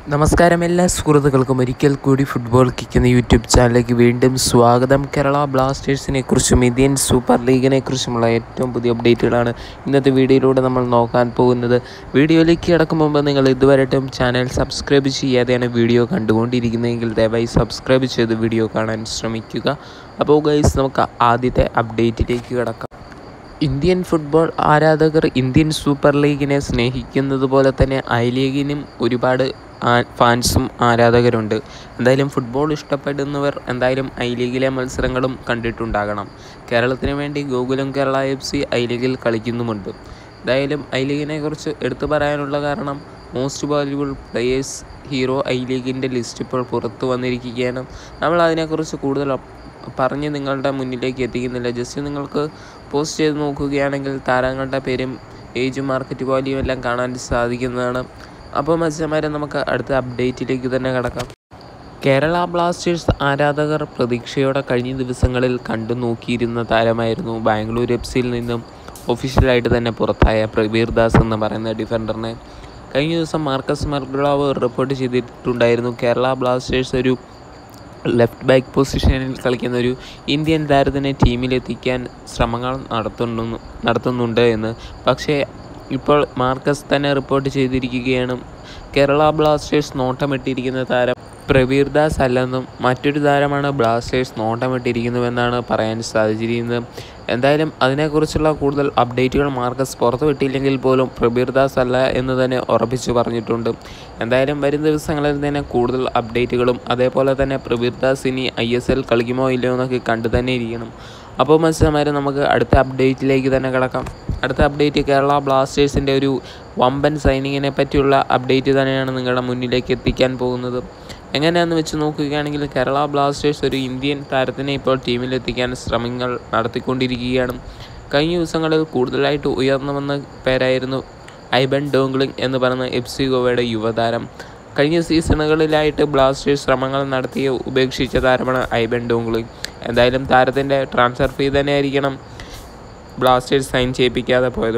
നമസ്കാരം എല്ലാ സുഹൃത്തുക്കൾക്കും ഒരിക്കൽ കൂടി ഫുട്ബോൾ കിക്ക് എന്ന യൂട്യൂബ് ചാനലിലേക്ക് വീണ്ടും സ്വാഗതം കേരള ബ്ലാസ്റ്റേഴ്സിനെ കുറിച്ചും ഇന്ത്യൻ സൂപ്പർ ലീഗിനെ കുറിച്ചുമുള്ള ഏറ്റവും പുതിയ അപ്ഡേറ്റുകളാണ് ഇന്നത്തെ വീഡിയോയിലൂടെ നമ്മൾ നോക്കാൻ പോകുന്നത് വീഡിയോയിലേക്ക് കിടക്കും മുമ്പ് നിങ്ങൾ ഇതുവരെയായിട്ടും ചാനൽ സബ്സ്ക്രൈബ് ചെയ്യാതെയാണ് വീഡിയോ കണ്ടുകൊണ്ടിരിക്കുന്നതെങ്കിൽ ദയവായി സബ്സ്ക്രൈബ് ചെയ്ത് വീഡിയോ കാണാൻ ശ്രമിക്കുക അപ്പോൾ ഗൈസ് നമുക്ക് ആദ്യത്തെ അപ്ഡേറ്റിലേക്ക് കിടക്കാം ഇന്ത്യൻ ഫുട്ബോൾ ആരാധകർ ഇന്ത്യൻ സൂപ്പർ ലീഗിനെ സ്നേഹിക്കുന്നത് പോലെ തന്നെ ഐ ലീഗിനും ഒരുപാട് ആ- ഫാൻസും ആരാധകരുണ്ട് എന്തായാലും ഫുട്ബോൾ ഇഷ്ടപ്പെടുന്നവർ എന്തായാലും ഐ ലീഗിലെ മത്സരങ്ങളും കണ്ടിട്ടുണ്ടാകണം കേരളത്തിന് വേണ്ടി Gokulam Kerala F C I ലീഗിൽ കളിക്കുന്നുമുണ്ട് എന്തായാലും ഐ ലീഗിനെ കുറിച്ച് എടുത്തു പറയാനുള്ള കാരണം most valuable players hero I ലീഗിൻ്റെ ലിസ്റ്റ് ഇപ്പോൾ പുറത്തു വന്നിരിക്കുകയാണ് നമ്മൾ അതിനെക്കുറിച്ച് കൂടുതൽ അപ്- പറഞ്ഞ് നിങ്ങളുടെ മുന്നിലേക്ക് എത്തിക്കുന്നില്ല ജസ്റ്റ് നിങ്ങൾക്ക് പോസ്റ്റ് ചെയ്ത് നോക്കുകയാണെങ്കിൽ താരങ്ങളുടെ പേരും ഏജും മാർക്കറ്റ് വാല്യൂ എല്ലാം കാണാൻ സാധിക്കുന്നതാണ് അപ്പോൾ മത്സ്യമാരെ നമുക്ക് അടുത്ത അപ്ഡേറ്റിലേക്ക് തന്നെ കിടക്കാം കേരള ബ്ലാസ്റ്റേഴ്സ് ആരാധകർ പ്രതീക്ഷയോടെ കഴിഞ്ഞ ദിവസങ്ങളിൽ കണ്ടു നോക്കിയിരുന്ന താരമായിരുന്നു ബാംഗ്ലൂർ എഫ് സിയിൽ നിന്നും ഒഫീഷ്യലായിട്ട് തന്നെ പുറത്തായ പ്രവീർ ദാസ് എന്ന് പറയുന്ന ഡിഫൻഡറിനെ കഴിഞ്ഞ ദിവസം മാർക്കസ് മർഗ്രാവ് റിപ്പോർട്ട് ചെയ്തിട്ടുണ്ടായിരുന്നു കേരള ബ്ലാസ്റ്റേഴ്സ് ഒരു ലെഫ്റ്റ് ബാക്ക് പൊസിഷനിൽ കളിക്കുന്ന ഒരു ഇന്ത്യൻ താരത്തിനെ ടീമിലെത്തിക്കാൻ ശ്രമങ്ങൾ നടത്തുന്നു നടത്തുന്നുണ്ട് എന്ന് പക്ഷേ ഇപ്പോൾ മാർക്കസ് തന്നെ റിപ്പോർട്ട് ചെയ്തിരിക്കുകയാണ് കേരള ബ്ലാസ്റ്റേഴ്സ് നോട്ടമിട്ടിരിക്കുന്ന താരം പ്രവീർ ദാസ് അല്ലെന്നും മറ്റൊരു താരമാണ് ബ്ലാസ്റ്റേഴ്സ് നോട്ടമിട്ടിരിക്കുന്നുവെന്നാണ് പറയാൻ സാധിച്ചിരിക്കുന്നത് എന്തായാലും അതിനെക്കുറിച്ചുള്ള കൂടുതൽ അപ്ഡേറ്റുകൾ മാർക്കസ് പുറത്തുവിട്ടില്ലെങ്കിൽ പോലും പ്രബീർ ദാസ് അല്ല എന്ന് തന്നെ ഉറപ്പിച്ചു പറഞ്ഞിട്ടുണ്ട് എന്തായാലും വരും ദിവസങ്ങളിൽ തന്നെ കൂടുതൽ അപ്ഡേറ്റുകളും അതേപോലെ തന്നെ പ്രബീർ ദാസ് ഇനി ഐ എസ് എൽ കളിക്കുമോ ഇല്ലയോ എന്നൊക്കെ കണ്ടു തന്നെ ഇരിക്കണം അപ്പോൾ മത്സരമാരെ നമുക്ക് അടുത്ത അപ്ഡേറ്റിലേക്ക് തന്നെ കിടക്കാം അടുത്ത അപ്ഡേറ്റ് കേരള ബ്ലാസ്റ്റേഴ്സിൻ്റെ ഒരു വമ്പൻ സൈനിങ്ങിനെ പറ്റിയുള്ള അപ്ഡേറ്റ് തന്നെയാണ് നിങ്ങളുടെ മുന്നിലേക്ക് എത്തിക്കാൻ പോകുന്നത് എങ്ങനെയാണെന്ന് വെച്ച് നോക്കുകയാണെങ്കിൽ കേരള ബ്ലാസ്റ്റേഴ്സ് ഒരു ഇന്ത്യൻ താരത്തിനെ ഇപ്പോൾ ടീമിലെത്തിക്കാൻ ശ്രമങ്ങൾ നടത്തിക്കൊണ്ടിരിക്കുകയാണ് കഴിഞ്ഞ ദിവസങ്ങളിൽ കൂടുതലായിട്ട് ഉയർന്നു വന്ന പേരായിരുന്നു ഐബൻ ഡോങ്ക്ലിംഗ് എന്ന് പറയുന്ന എഫ് സി ഗോവയുടെ യുവതാരം കഴിഞ്ഞ സീസണുകളിലായിട്ട് ബ്ലാസ്റ്റേഴ്സ് ശ്രമങ്ങൾ നടത്തി ഉപേക്ഷിച്ച താരമാണ് ഐബൻ ഡോങ്ക്ലിംഗ് എന്തായാലും താരത്തിൻ്റെ ട്രാൻസ്ഫർ ഫീ തന്നെയായിരിക്കണം ബ്ലാസ്റ്റേഴ്സ് സൈൻ ചെയ്യിപ്പിക്കാതെ പോയത്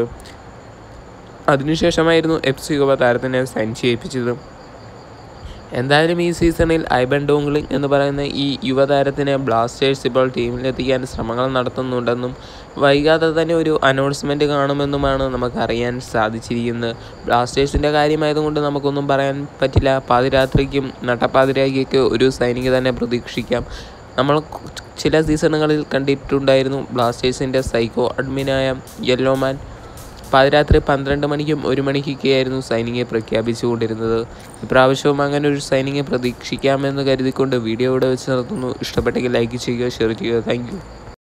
അതിനുശേഷമായിരുന്നു എഫ് സി ഗോവ താരത്തിനെ സൈൻ ചെയ്യിപ്പിച്ചത് എന്തായാലും ഈ സീസണിൽ ഐബൻ ഡോങ്ക്ലിംഗ് എന്ന് പറയുന്ന ഈ യുവതാരത്തിനെ ബ്ലാസ്റ്റേഴ്സ് ഇപ്പോൾ ടീമിലെത്തിക്കാൻ ശ്രമങ്ങൾ നടത്തുന്നുണ്ടെന്നും വൈകാതെ തന്നെ ഒരു അനൗൺസ്മെൻറ്റ് കാണുമെന്നുമാണ് നമുക്ക് അറിയാൻ സാധിച്ചിരിക്കുന്നത് ബ്ലാസ്റ്റേഴ്സിൻ്റെ കാര്യമായതുകൊണ്ട് നമുക്കൊന്നും പറയാൻ പറ്റില്ല പാതിരാത്രിക്കും നട്ടപ്പാതിരാക്കിയൊക്കെ ഒരു സൈനിക തന്നെ പ്രതീക്ഷിക്കാം നമ്മൾ ചില സീസണുകളിൽ കണ്ടിട്ടുണ്ടായിരുന്നു ബ്ലാസ്റ്റേഴ്സിൻ്റെ സൈക്കോ അഡ്മിനായ യെല്ലോമാൻ പാതിരാത്രി പന്ത്രണ്ട് മണിക്കും ഒരു മണിക്കൊക്കെയായിരുന്നു സൈനിങ് പ്രഖ്യാപിച്ചുകൊണ്ടിരുന്നത് ഇപ്രാവശ്യവും അങ്ങനെ ഒരു സൈനിങ് പ്രതീക്ഷിക്കാമെന്ന് കരുതിക്കൊണ്ട് വീഡിയോ ഇവിടെ വെച്ച് നിർത്തുന്നു ഇഷ്ടപ്പെട്ടെങ്കിൽ ലൈക്ക് ചെയ്യുക ഷെയർ ചെയ്യുക താങ്ക്